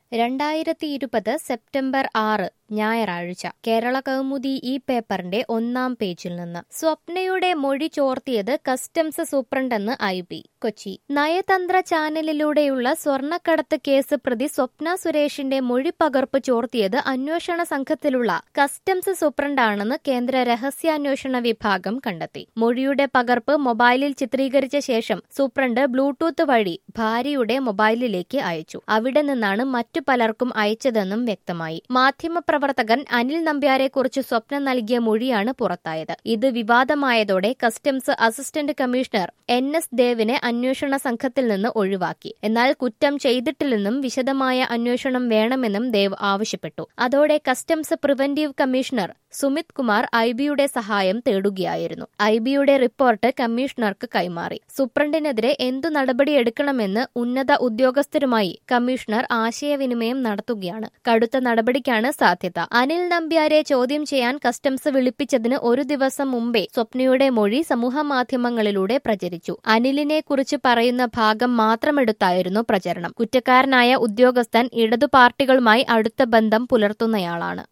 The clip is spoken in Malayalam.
രണ്ടായിരത്തി ഇരുപത് സെപ്റ്റംബർ ആറ് ഞായറാഴ്ച കേരള കൗമുദി ഈ പേപ്പറിന്റെ ഒന്നാം പേജിൽ നിന്ന് സ്വപ്നയുടെ മൊഴി ചോർത്തിയത് കസ്റ്റംസ് സൂപ്രണ്ടെന്ന് ഐ ബി കൊച്ചി നയതന്ത്ര ചാനലിലൂടെയുള്ള സ്വർണ്ണക്കടത്ത് കേസ് പ്രതി സ്വപ്ന സുരേഷിന്റെ മൊഴി പകർപ്പ് ചോർത്തിയത് അന്വേഷണ സംഘത്തിലുള്ള കസ്റ്റംസ് സൂപ്രണ്ടാണെന്ന് കേന്ദ്ര രഹസ്യാന്വേഷണ വിഭാഗം കണ്ടെത്തി മൊഴിയുടെ പകർപ്പ് മൊബൈലിൽ ചിത്രീകരിച്ച ശേഷം സൂപ്രണ്ട് ബ്ലൂടൂത്ത് വഴി ഭാര്യയുടെ മൊബൈലിലേക്ക് അയച്ചു അവിടെ നിന്നാണ് മറ്റു പലർക്കും അയച്ചതെന്നും വ്യക്തമായി മാധ്യമപ്രവർത്തകൻ അനിൽ നമ്പ്യാരെക്കുറിച്ച് സ്വപ്നം നൽകിയ മൊഴിയാണ് പുറത്തായത് ഇത് വിവാദമായതോടെ customs assistant commissioner N S ദേവിനെ അന്വേഷണ സംഘത്തിൽ നിന്ന് ഒഴിവാക്കി എന്നാൽ കുറ്റം ചെയ്തിട്ടില്ലെന്നും വിശദമായ അന്വേഷണം വേണമെന്നും ദേവ് ആവശ്യപ്പെട്ടു അതോടെ customs preventive commissioner Sumit Kumar I ബിയുടെ സഹായം തേടുകയായിരുന്നു ഐ ബിയുടെ റിപ്പോർട്ട് കമ്മീഷണർക്ക് കൈമാറി സൂപ്രണ്ടിനെതിരെ എന്തു നടപടിയെടുക്കണമെന്ന് ഉന്നത ഉദ്യോഗസ്ഥരുമായി കമ്മീഷണർ ആശയവിനിമയം നടത്തുകയാണ് കടുത്ത നടപടിക്കാണ് സാധ്യത അനിൽ നമ്പ്യാരെ ചോദ്യം ചെയ്യാൻ കസ്റ്റംസ് വിളിപ്പിച്ചതിന് ഒരു ദിവസം മുമ്പേ സ്വപ്നയുടെ മൊഴി സമൂഹമാധ്യമങ്ങളിലൂടെ പ്രചരിച്ചു അനിലിനെ കുറിച്ച് പറയുന്ന ഭാഗം മാത്രമെടുത്തായിരുന്നു പ്രചരണം കുറ്റക്കാരനായ ഉദ്യോഗസ്ഥൻ ഇടതു പാർട്ടികളുമായി അടുത്ത ബന്ധം പുലർത്തുന്നയാളാണ്